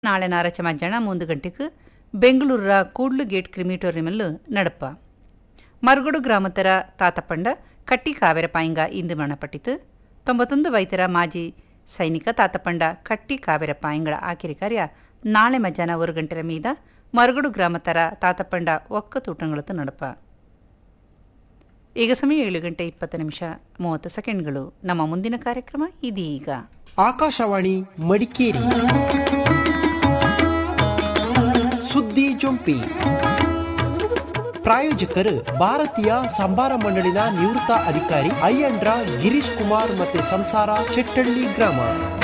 ನಾಳೆ ನಾರಚ ಮಧ್ಯಾಹ್ನ ಮೂಂದು ಗಂಟೆಗೆ ಬೆಂಗಳೂರ ಕೂಡ್ಲು ಗೇಟ್ ಕ್ರಿಮಿಟೋರಿಯಮಲ್ಲು ನಡಪ ಮರುಗಡು ಗ್ರಾಮತರ ತಾತಪಂಡ ಕಟ್ಟಿ ಕಾವೇರ ಪಾಯಿಂಗ ಇಂದು ಮರಣಪಟ್ಟಿತು ತೊಂಬತ್ತೊಂದು ವೈದ್ಯರ ಮಾಜಿ ಸೈನಿಕ ತಾತಪಂಡ ಕಟ್ಟಿ ಕಾವೇರ ಪಾಯಿಂಗಳ ಆಕಿರಿ ಕಾರ್ಯ ನಾಳೆ ಮಧ್ಯಾಹ್ನ ಒಂದು ಗಂಟೆರ ಮೀದ ಮರುಗಡು ಗ್ರಾಮತರ ತಾತಪಂಡ ಒಕ್ಕ ತೂಟಂಗಳತ್ತು ನಡಪ ಈಗ ಸಮಯ ಏಳು ಗಂಟೆ ಇಪ್ಪತ್ತು ನಿಮಿಷ ಮೂವತ್ತು ಸೆಕೆಂಡ್ಗಳು ನಮ್ಮ ಮುಂದಿನ ಕಾರ್ಯಕ್ರಮ ಇದೀಗ ಆಕಾಶವಾಣಿ ಮಡಿಕೇರಿ ಸುದ್ದಿ ಜೊಂಪಿ ಪ್ರಾಯೋಜಕರು ಭಾರತೀಯ ಸಂಭಾರ ಮಂಡಳಿನ ನಿವೃತ್ತ ಅಧಿಕಾರಿ ಅಯ್ಯಂಡ್ರ ಗಿರೀಶ್ ಕುಮಾರ್ ಮತ್ತೆ ಸಂಸಾರ ಚೆಟ್ಟಳ್ಳಿ ಗ್ರಾಮ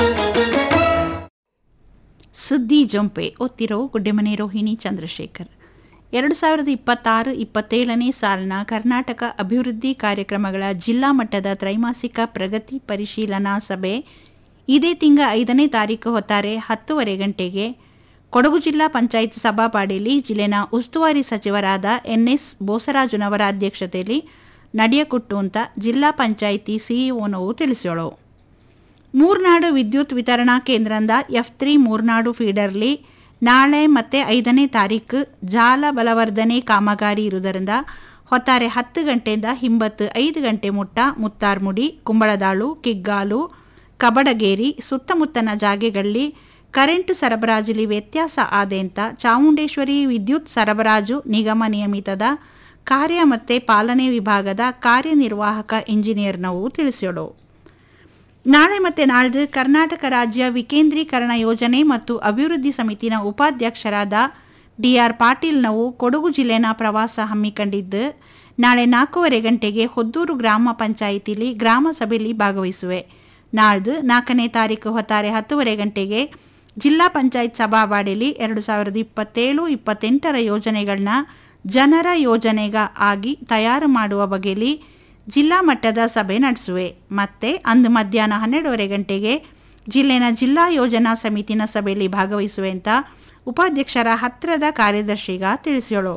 ಸುದ್ದಿ ಜೊಂಪೆ ಒತ್ತಿರೋ ಗುಡ್ಡೆಮನೆ ರೋಹಿಣಿ ಚಂದ್ರಶೇಖರ್ ಎರಡು ಸಾವಿರದ ಇಪ್ಪತ್ತಾರು ಇಪ್ಪತ್ತೇಳನೇ ಸಾಲಿನ ಕರ್ನಾಟಕ ಅಭಿವೃದ್ಧಿ ಕಾರ್ಯಕ್ರಮಗಳ ಜಿಲ್ಲಾ ಮಟ್ಟದ ತ್ರೈಮಾಸಿಕ ಪ್ರಗತಿ ಪರಿಶೀಲನಾ ಸಭೆ ಇದೇ ತಿಂಗ ಐದನೇ ತಾರೀಕು ಹೊತ್ತಾರೆ ಹತ್ತುವರೆ ಗಂಟೆಗೆ ಕೊಡಗು ಜಿಲ್ಲಾ ಪಂಚಾಯತ್ ಸಭಾಪಾಡಿಯಲ್ಲಿ ಜಿಲ್ಲೆನ ಉಸ್ತುವಾರಿ ಸಚಿವರಾದ ಎನ್ಎಸ್ ಬೋಸರಾಜುನವರ ಅಧ್ಯಕ್ಷತೆಯಲ್ಲಿ ನಡೆಯಕುಟ್ಟು ಅಂತ ಜಿಲ್ಲಾ ಪಂಚಾಯಿತಿ ಸಿಇಒನವು ತಿಳಿಸೋಳು ಮೂರ್ನಾಡು ವಿದ್ಯುತ್ ವಿತರಣಾ ಕೇಂದ್ರದಿಂದ ಎಫ್ ತ್ರೀ ಮೂರ್ನಾಡು ಫೀಡರ್ಲಿ ನಾಳೆ ಮತ್ತೆ ಐದನೇ ತಾರೀಕು ಜಾಲ ಬಲವರ್ಧನೆ ಕಾಮಗಾರಿ ಇರುವುದರಿಂದ ಹೊತ್ತಾರೆ ಹತ್ತು ಗಂಟೆಯಿಂದ ಹಿಂಬತ್ತು ಐದು ಗಂಟೆ ಮುಟ್ಟ ಮುತ್ತಾರ್ಮುಡಿ ಕುಂಬಳದಾಳು ಕಿಗ್ಗಾಲು ಕಬಡಗೇರಿ ಸುತ್ತಮುತ್ತನ ಜಾಗೆಗಳಲ್ಲಿ ಕರೆಂಟ್ ಸರಬರಾಜುಲಿ ವ್ಯತ್ಯಾಸ ಆದೆಂತ ಚಾಮುಂಡೇಶ್ವರಿ ವಿದ್ಯುತ್ ಸರಬರಾಜು ನಿಗಮ ನಿಯಮಿತದ ಕಾರ್ಯ ಮತ್ತು ಪಾಲನೆ ವಿಭಾಗದ ಕಾರ್ಯನಿರ್ವಾಹಕ ಇಂಜಿನಿಯರ್ನವು ತಿಳಿಸೋಳು ನಾಳೆ ಮತ್ತೆ ನಾಳ್ದು ಕರ್ನಾಟಕ ರಾಜ್ಯ ವಿಕೇಂದ್ರೀಕರಣ ಯೋಜನೆ ಮತ್ತು ಅಭಿವೃದ್ಧಿ ಸಮಿತಿನ ಉಪಾಧ್ಯಕ್ಷರಾದ ಡಿಆರ್ ಪಾಟೀಲ್ನವು ಕೊಡಗು ಜಿಲ್ಲೆನ ಪ್ರವಾಸ ಹಮ್ಮಿಕೊಂಡಿದ್ದು ನಾಳೆ ನಾಲ್ಕೂವರೆ ಗಂಟೆಗೆ ಹೊದ್ದೂರು ಗ್ರಾಮ ಪಂಚಾಯಿತಿಲಿ ಗ್ರಾಮ ಸಭೆಯಲ್ಲಿ ಭಾಗವಹಿಸುವೆ ನಾಳ್ದು ನಾಲ್ಕನೇ ತಾರೀಕು ಹೊತ್ತಾರೆ ಹತ್ತುವರೆ ಗಂಟೆಗೆ ಜಿಲ್ಲಾ ಪಂಚಾಯತ್ ಸಭಾವಾಡಿಲಿ ಎರಡು ಸಾವಿರದ ಇಪ್ಪತ್ತೇಳು ಇಪ್ಪತ್ತೆಂಟರ ಯೋಜನೆಗಳನ್ನ ಜನರ ಯೋಜನೆಗ ಆಗಿ ತಯಾರು ಮಾಡುವ ಬಗೆಯಲ್ಲಿ ಜಿಲ್ಲಾ ಮಟ್ಟದ ಸಭೆ ನಡೆಸುವೆ ಮತ್ತೆ ಅಂದು ಮಧ್ಯಾಹ್ನ ಹನ್ನೆರಡೂವರೆ ಗಂಟೆಗೆ ಜಿಲ್ಲೆನ ಜಿಲ್ಲಾ ಯೋಜನಾ ಸಮಿತಿನ ಸಭೆಯಲ್ಲಿ ಭಾಗವಹಿಸುವೆ ಅಂತ ಉಪಾಧ್ಯಕ್ಷರ ಹತ್ತಿರದ ಕಾರ್ಯದರ್ಶಿಗ ತಿಳಿಸೋಳು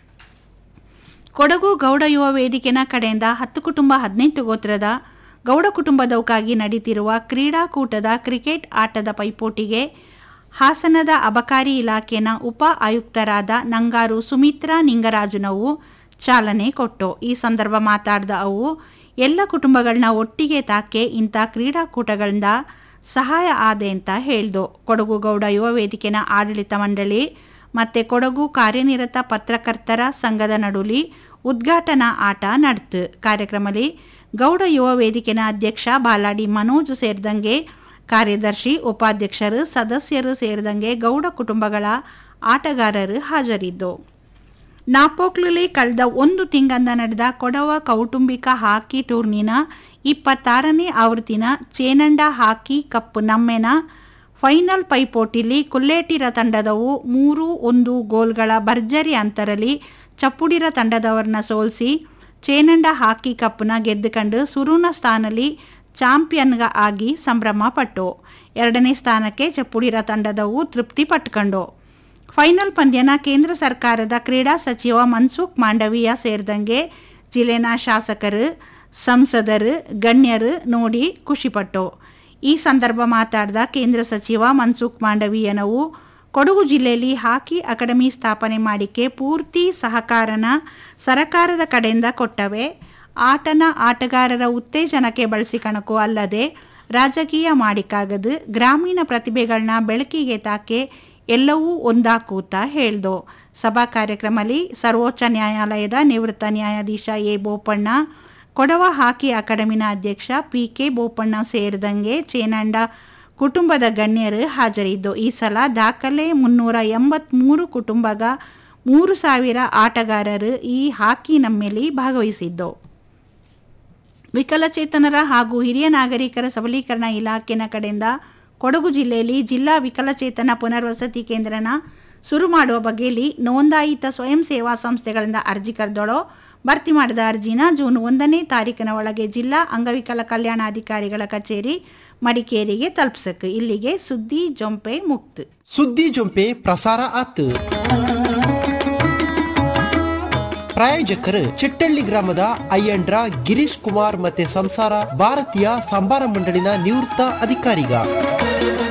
ಕೊಡಗು ಗೌಡ ಯುವ ವೇದಿಕೆನ ಕಡೆಯಿಂದ ಹತ್ತು ಕುಟುಂಬ ಹದಿನೆಂಟು ಗೋತ್ರದ ಗೌಡ ಕುಟುಂಬದವಕ್ಕಾಗಿ ನಡೀತಿರುವ ಕ್ರೀಡಾಕೂಟದ ಕ್ರಿಕೆಟ್ ಆಟದ ಪೈಪೋಟಿಗೆ ಹಾಸನದ ಅಬಕಾರಿ ಇಲಾಖೆನ ಉಪ ಆಯುಕ್ತರಾದ ನಂಗಾರು ಸುಮಿತ್ರಾ ನಿಂಗರಾಜುನವು ಚಾಲನೆ ಕೊಟ್ಟು ಈ ಸಂದರ್ಭ ಮಾತಾಡಿದ ಅವು ಎಲ್ಲ ಕುಟುಂಬಗಳನ್ನ ಒಟ್ಟಿಗೆ ತಾಕೆ ಇಂಥ ಕ್ರೀಡಾಕೂಟಗಳಿಂದ ಸಹಾಯ ಆದೆ ಅಂತ ಹೇಳ್ದು ಕೊಡಗು ಗೌಡ ಯುವ ವೇದಿಕೆನ ಆಡಳಿತ ಮಂಡಳಿ ಮತ್ತೆ ಕೊಡಗು ಕಾರ್ಯನಿರತ ಪತ್ರಕರ್ತರ ಸಂಘದ ನಡುಲಿ ಉದ್ಘಾಟನಾ ಆಟ ನಡೆತು ಕಾರ್ಯಕ್ರಮದಲ್ಲಿ ಗೌಡ ಯುವ ವೇದಿಕೆನ ಅಧ್ಯಕ್ಷ ಬಾಲಾಡಿ ಮನೋಜ್ ಸೇರಿದಂಗೆ ಕಾರ್ಯದರ್ಶಿ ಉಪಾಧ್ಯಕ್ಷರು ಸದಸ್ಯರು ಸೇರಿದಂಗೆ ಗೌಡ ಕುಟುಂಬಗಳ ಆಟಗಾರರು ಹಾಜರಿದ್ದು ನಾಪೋಕ್ಲಲ್ಲಿ ಕಳೆದ ಒಂದು ತಿಂಗಳಿಂದ ನಡೆದ ಕೊಡವ ಕೌಟುಂಬಿಕ ಹಾಕಿ ಟೂರ್ನಿನ ಇಪ್ಪತ್ತಾರನೇ ಆವೃತ್ತಿನ ಚೇನಂಡ ಹಾಕಿ ಕಪ್ ನಮ್ಮೆನ ಫೈನಲ್ ಪೈಪೋಟಿಲಿ ಕುಲ್ಲೇಟಿರ ತಂಡದವು ಮೂರು ಒಂದು ಗೋಲ್ಗಳ ಭರ್ಜರಿ ಅಂತರಲ್ಲಿ ಚಪ್ಪುಡಿರ ತಂಡದವರನ್ನ ಸೋಲಿಸಿ ಚೇನಂಡ ಹಾಕಿ ಕಪ್ನ ಗೆದ್ದುಕೊಂಡು ಸುರುನ ಸ್ಥಾನದಲ್ಲಿ ಚಾಂಪಿಯನ್ಗ ಆಗಿ ಸಂಭ್ರಮ ಪಟ್ಟು ಎರಡನೇ ಸ್ಥಾನಕ್ಕೆ ಚಪ್ಪುಡಿರ ತಂಡದವು ತೃಪ್ತಿ ಪಟ್ಕೊಂಡು ಫೈನಲ್ ಪಂದ್ಯನ ಕೇಂದ್ರ ಸರ್ಕಾರದ ಕ್ರೀಡಾ ಸಚಿವ ಮನ್ಸುಖ್ ಮಾಂಡವೀಯ ಸೇರಿದಂಗೆ ಜಿಲ್ಲೆನ ಶಾಸಕರು ಸಂಸದರು ಗಣ್ಯರು ನೋಡಿ ಖುಷಿಪಟ್ಟು ಈ ಸಂದರ್ಭ ಮಾತಾಡಿದ ಕೇಂದ್ರ ಸಚಿವ ಮನ್ಸುಖ್ ಮಾಂಡವೀಯನವು ಕೊಡಗು ಜಿಲ್ಲೆಯಲ್ಲಿ ಹಾಕಿ ಅಕಾಡೆಮಿ ಸ್ಥಾಪನೆ ಮಾಡಿಕೆ ಪೂರ್ತಿ ಸಹಕಾರನ ಸರಕಾರದ ಕಡೆಯಿಂದ ಕೊಟ್ಟವೆ ಆಟನ ಆಟಗಾರರ ಉತ್ತೇಜನಕ್ಕೆ ಬಳಸಿಕಣಕು ಅಲ್ಲದೆ ರಾಜಕೀಯ ಮಾಡಿಕಾಗದು ಗ್ರಾಮೀಣ ಪ್ರತಿಭೆಗಳನ್ನ ಬೆಳಕಿಗೆ ತಾಕೆ ಎಲ್ಲವೂ ಒಂದಾಕೂತ ಹೇಳ್ದು ಸಭಾ ಕಾರ್ಯಕ್ರಮದಲ್ಲಿ ಸರ್ವೋಚ್ಚ ನ್ಯಾಯಾಲಯದ ನಿವೃತ್ತ ನ್ಯಾಯಾಧೀಶ ಎ ಬೋಪಣ್ಣ ಕೊಡವ ಹಾಕಿ ಅಕಾಡೆಮಿನ ಅಧ್ಯಕ್ಷ ಪಿ ಕೆ ಬೋಪಣ್ಣ ಸೇರಿದಂಗೆ ಚೇನಂಡ ಕುಟುಂಬದ ಗಣ್ಯರು ಹಾಜರಿದ್ದು ಈ ಸಲ ದಾಖಲೆ ಮುನ್ನೂರ ಎಂಬತ್ಮೂರು ಕುಟುಂಬಗ ಮೂರು ಸಾವಿರ ಆಟಗಾರರು ಈ ಹಾಕಿ ನಮ್ಮೆಲಿ ಭಾಗವಹಿಸಿದ್ದು ವಿಕಲಚೇತನರ ಹಾಗೂ ಹಿರಿಯ ನಾಗರಿಕರ ಸಬಲೀಕರಣ ಇಲಾಖೆನ ಕಡೆಯಿಂದ ಕೊಡಗು ಜಿಲ್ಲೆಯಲ್ಲಿ ಜಿಲ್ಲಾ ವಿಕಲಚೇತನ ಪುನರ್ವಸತಿ ಕೇಂದ್ರನ ಶುರು ಮಾಡುವ ಬಗೆಯಲ್ಲಿ ನೋಂದಾಯಿತ ಸ್ವಯಂ ಸೇವಾ ಸಂಸ್ಥೆಗಳಿಂದ ಅರ್ಜಿ ಕರೆದೊಳೋ ಭರ್ತಿ ಮಾಡಿದ ಅರ್ಜಿನ ಜೂನ್ ಒಂದನೇ ತಾರೀಕಿನ ಒಳಗೆ ಜಿಲ್ಲಾ ಅಂಗವಿಕಲ ಕಲ್ಯಾಣಾಧಿಕಾರಿಗಳ ಕಚೇರಿ ಮಡಿಕೇರಿಗೆ ತಲುಪಿಸಕ್ಕೆ ಇಲ್ಲಿಗೆ ಸುದ್ದಿ ಜೊಂಪೆ ಮುಕ್ತು ಸುದ್ದಿ ಜೊಂಪೆ ಪ್ರಸಾರ ಆತು ಪ್ರಾಯೋಜಕರು ಚಿಟ್ಟಳ್ಳಿ ಗ್ರಾಮದ ಅಯ್ಯಂಡ್ರ ಗಿರೀಶ್ ಕುಮಾರ್ ಮತ್ತೆ ಸಂಸಾರ ಭಾರತೀಯ ಸಂಭಾರ ಮಂಡಳಿನ ನಿವೃತ್ತ ಅಧಿಕಾರಿಗ